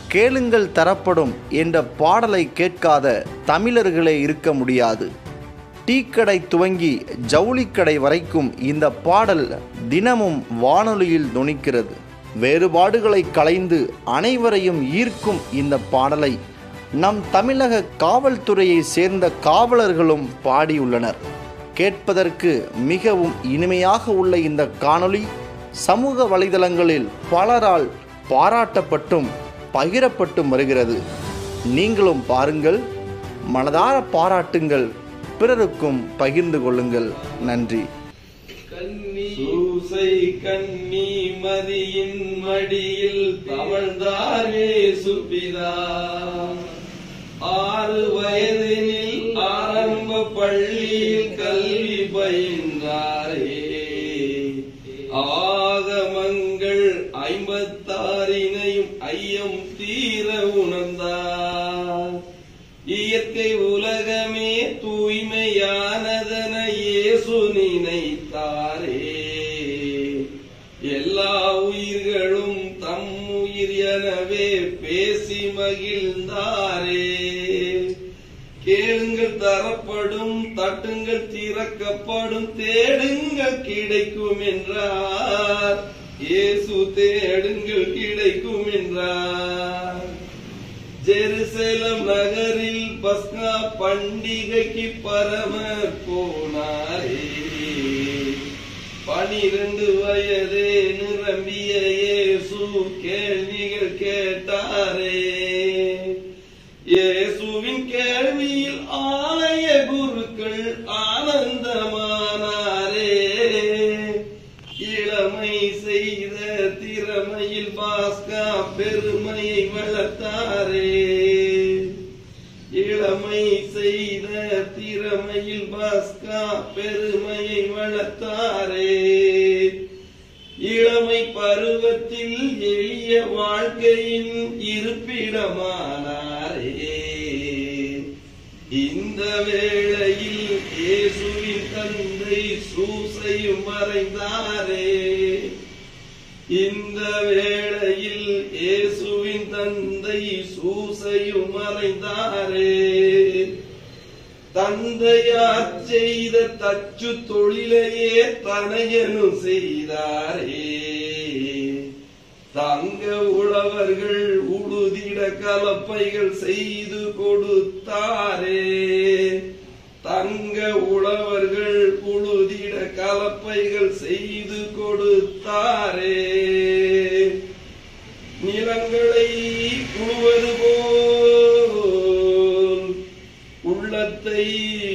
கேளுங்கள் தரப்படும் என்ற பாடலை கேட்காத தமிழர்களே இருக்க முடியாது டீக்கடை துவங்கி ஜவுளிக்கடை வரைக்கும் இந்த பாடல் தினமும் வானொலியில் தொனிக்கிறது வேறுபாடுகளை களைந்து அனைவரையும் ஈர்க்கும் இந்த பாடலை நம் தமிழக காவல்துறையை சேர்ந்த காவலர்களும் பாடியுள்ளனர் கேட்பதற்கு மிகவும் இனிமையாக உள்ள இந்த காணொளி சமூக வலைதளங்களில் பலரால் பாராட்டப்பட்டும் பகிரப்பட்டும் வருகிறது நீங்களும் பாருங்கள் மனதார பாராட்டுங்கள் பிறருக்கும் பகிர்ந்து கொள்ளுங்கள் நன்றி சூசை கண்ணி மதியின் மடியில் தவழ்ந்தாரே சுபிதா ஆறு வயதினில் ஆரம்ப பள்ளியில் கல்வி பயின்றாரே ஆகமங்கள் ஐம்பத்தாறினையும் ஐயம் தீர உணர்ந்தார் இயற்கை உலகமே தூய்மையானதன இயேசு நினைத்தாரே எல்லா உயிர்களும் தம் உயிர் எனவே பேசி மகிழ்ந்தாரே கேளுங்கள் தரப்படும் தட்டுங்கள் திறக்கப்படும் தேடுங்கள் கிடைக்கும் என்றார் இயேசு தேடுங்கள் கிடைக்கும் என்றார் ஜெருசலம் நகரில் பஸ்கா பண்டிகைக்கு பரமர் போனாரே பனிரெண்டு வயதே நிரம்பிய இயேசு கேள்விகள் கேட்டாரே இயேசுவின் கேள்வியில் ஆலய குருக்கள் ஆனந்தமானாரே இளமை செய்த திறமையில் பாஸ்கா பெருமையை வளர்த்தாரே இளமை செய்த திறமையில் பாஸ்கா பெருமையை வளர்த்தாரே இளமை பருவத்தில் எளிய வாழ்க்கையின் இருப்பிடமானாரே இந்த வேளையில் இயேசுவின் தந்தை சூசையும் மறைந்தாரே இந்த வேளையில் இயேசுவின் தந்தை சூசையும் மறைந்தாரே தந்தையார் செய்த தச்சு தொழிலையே தனையனும் செய்தாரே தங்க உழவர்கள் உழுதிட கலப்பைகள் செய்து கொடுத்தாரே தங்க உழவர்கள் உழுதிட கலப்பைகள் செய்து கொடுத்தாரே நிலங்களை உழுவது போல் உள்ளத்தை